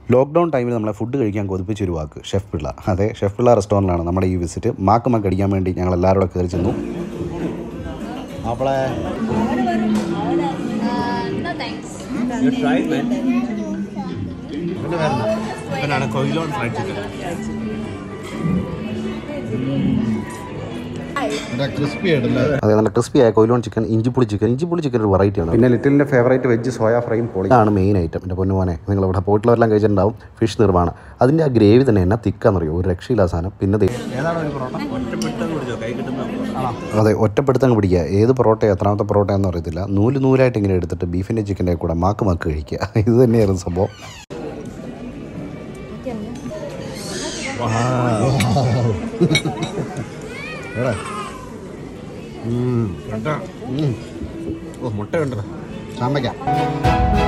Lockdown ടൈമിൽ നമ്മളെ food കഴിക്കാൻ കൊതിപ്പിച്ചൊരു വാക്ക് ഷെഫ് പിള്ള അതെ ഷെഫ് പിള്ള റെസ്റ്റോറൻറ്റിലാണ് നമ്മുടെ ഈ വിസിറ്റ് മാക്ക് മാക്ക് അടിക്കാൻ വേണ്ടി ഞങ്ങൾ എല്ലാവരും കൂടെ കയറി ചെന്നു അവളെ no thanks. You tried, man. ഇവനാണ് കൊയിലോൺ ഫ്രൈഡ് ചിക്കൻ ക്രിസ്പി ആയിട്ടല്ലേ അതെ നല്ല ക്രിസ്പി ആയ കൊയിലോൺ ചിക്കൻ ഇഞ്ചിപ്പുളി ചിക്കൻ ഇഞ്ചിപ്പുളി ചിക്കൻ ഒരു വെറൈറ്റി ആണ് പിന്നെ ലിറ്റിലിൻ്റെ ഫേവറേറ്റ് വെജ് സോയ ഫ്രൈയും പൊളി ഇതാണ് മെയിൻ ഐറ്റം എൻ്റെ പൊന്നുമോനെ നിങ്ങൾ ഇവിടെ പോയിട്ടുള്ളവരെല്ലാം കഴിച്ചിട്ടുണ്ടാവും ഫിഷ് നിർമ്മാണം അതിൻ്റെ ആ ഗ്രേവി തന്നെ എന്നാ തിക്കാന്നറിയോ ഒരു രക്ഷയില്ല ആ സാധനം പിന്നെ ദേ- ഏതാണ് ഒരു പൊറോട്ട ഒറ്റപ്പെട്ടെന്ന് കുടിച്ചോ കൈ കിട്ടുന്ന അതെ ഒറ്റപ്പെടുത്തങ്ങ് പിടിക്കുക ഏത് പൊറോട്ട എത്രാമത്തെ പൊറോട്ട എന്ന് അറിയത്തില്ല നൂല് നൂലായിട്ട് ഇങ്ങനെ എടുത്തിട്ട് ബീഫിൻ്റെ ചിക്കൻ്റെ കൂടെ മാക്ക് മാക്ക് കഴിക്കുക ഇത് തന്നെയായിരുന്നു സംഭവം ഓ മുട്ട കണ്ടോ ചാമ്പയ്ക്ക